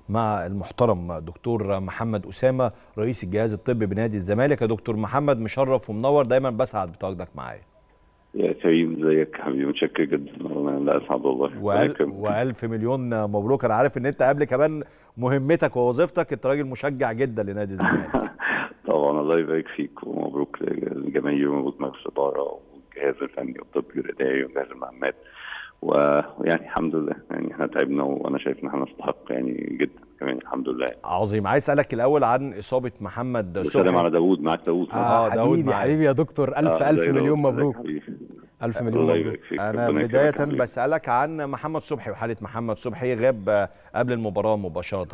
مع المحترم دكتور محمد اسامه رئيس الجهاز الطبي بنادي الزمالك يا دكتور محمد مشرف ومنور دايما بسعد بتواجدك معايا يا كريم ازيك حبيبي متشكر جدا انا لا اسعد والله وأل... والف مليون مبروك انا عارف ان انت قبل كمان مهمتك ووظيفتك انت راجل مشجع جدا لنادي الزمالك طبعا الله يبارك فيك ومبروك للجماهير ومبروك مجلس الاداره والجهاز الفني والطبي والاداري وجهاز المعلومات ويعني الحمد لله يعني احنا تعبنا وانا شايف ان احنا نستحق يعني جدا كمان الحمد لله عظيم عايز اسالك الاول عن اصابه محمد صبحي سلام على داوود معاك داوود اه حبيبي حبيبي يا دكتور الف آه الف مليون مبروك الف مليون الله مبروك يبارك فيك انا ربنا بدايه يكرمك. بسالك عن محمد صبحي وحاله محمد صبحي غاب قبل المباراه مباشره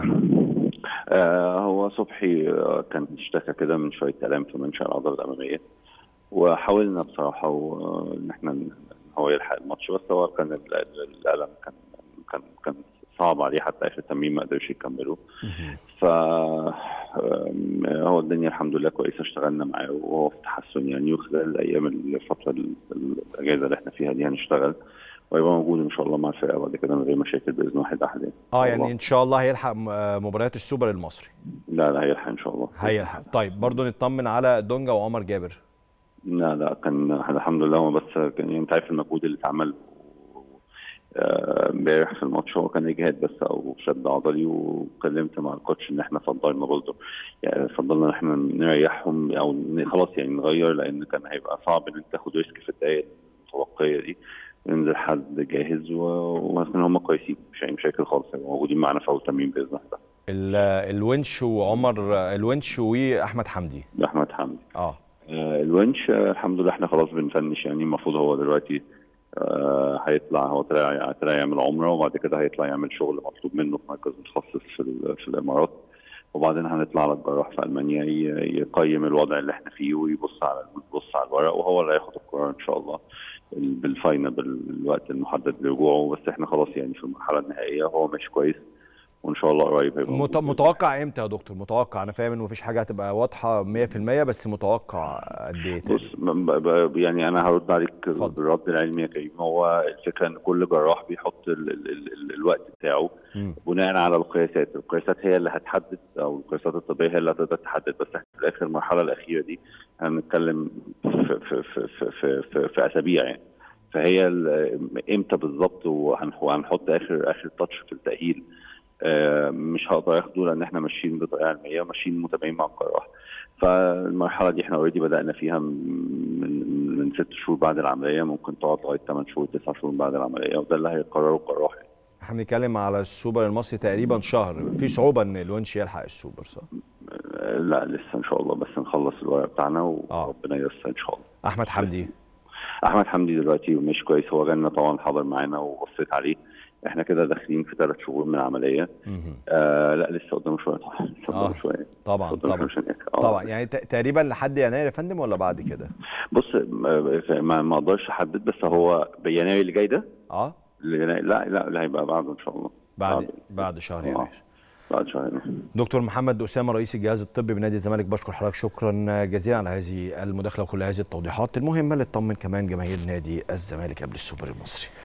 آه هو صبحي آه، كان اشتكى كده من شويه الام في منشأ العضله الاماميه وحاولنا بصراحه و- ان احنا ن- هو يلحق الماتش بس هو كان ال- ال- الالم كان كان كان صعب عليه حتى اخر تمرين ما قدرش يكمله ف آم، هو الدنيا الحمد لله كويسه اشتغلنا معاه وهو في تحسن يعني وخلال الايام الفتره ال- ال- الاجازه اللي احنا فيها دي هنشتغل ويبقى موجود ان شاء الله مع الفرقه بعد كده من غير مشاكل باذن واحد احد يعني. اه الله. يعني ان شاء الله هيلحق م- آه، مباريات السوبر المصري لا لا هيلحق ان شاء الله هيلحق طيب برضو نطمن على دونجا وعمر جابر لا لا كان الحمد لله هو بس كان يعني انت عارف المجهود اللي اتعمل آه، امبارح في الماتش هو كان اجهاد بس او شد عضلي واتكلمت مع الكوتش ان احنا فضلنا برضه يعني فضلنا ان احنا نريحهم او ن- خلاص يعني نغير لان كان هيبقى صعب ان انت تاخد ريسك في الدقائق المتبقيه دي ينزل حد جاهز و- وكان هم كويسين مش اي مشاكل خالص هيبقوا موجودين معانا في اول تمرين باذن الله ال- الونش وعمر الونش واحمد حمدي ده احمد حمدي اه آه، الونش آه، الحمد لله احنا خلاص بنفنش يعني المفروض هو دلوقتي آه، هيطلع هو طلع طلع يعمل عمره وبعد كده هيطلع يعمل شغل مطلوب منه في مركز متخصص في, ال- في الامارات وبعدين هنطلع على الجراح في المانيا ي- يقيم الوضع اللي احنا فيه ويبص على يبص على الورق وهو اللي هياخد القرار ان شاء الله ال- بالفاينل بالوقت المحدد لرجوعه بس احنا خلاص يعني في المرحله النهائيه هو ماشي كويس وان شاء الله قريب هيبقى مت- موجود. متوقع امتى يا دكتور متوقع انا فاهم ان مفيش حاجه هتبقى واضحه 100% بس متوقع قد ايه تاني؟ بص ب- ب- يعني انا هرد عليك اتفضل. بالرد العلمي يا كريم هو الفكره ان كل جراح بيحط ال ال ال ال الوقت بتاعه مم. بناء على القياسات، القياسات هي اللي هتحدد او القياسات الطبيه هي اللي هتقدر تحدد بس احنا في الاخر المرحله الاخيره دي هنتكلم في في في في, في, في, في اسابيع يعني فهي ال- امتى بالظبط وهنح- وهنحط اخر اخر تاتش في التاهيل آه، مش هقدر اخده لان احنا ماشيين بطريقه علميه وماشيين متابعين مع الجراح فالمرحله دي احنا اوريدي بدانا فيها من من ست شهور بعد العمليه ممكن تقعد لغايه 8 شهور 9 شهور بعد العمليه وده اللي هيقرره الجراح يعني. احنا بنتكلم على السوبر المصري تقريبا شهر في صعوبه ان الونش يلحق السوبر صح آه، لا لسه ان شاء الله بس نخلص الورق بتاعنا آه. وربنا ييسر ان شاء الله احمد حمدي احمد حمدي دلوقتي مش كويس هو جالنا طبعا حاضر معانا وبصيت عليه احنا كده داخلين في ثلاث شهور من العمليه مهم. آه لا لسه قدامه شويه طبعا لسه قدامه آه. شويه طبعا قدامه طبعا شوية عشان- آه. طبعا يعني ت- تقريبا لحد يناير يا فندم ولا بعد كده بص ما- ما ما اقدرش احدد بس هو بيناير اللي جاي ده اه اللي جاي- لا لا اللي هيبقى بعده ان شاء الله بعد بعد شهر آه. يناير بعد شهر دكتور محمد اسامه رئيس الجهاز الطبي بنادي الزمالك بشكر حضرتك شكرا جزيلا على هذه المداخله وكل هذه التوضيحات المهمه اللي تطمن كمان جماهير نادي الزمالك قبل السوبر المصري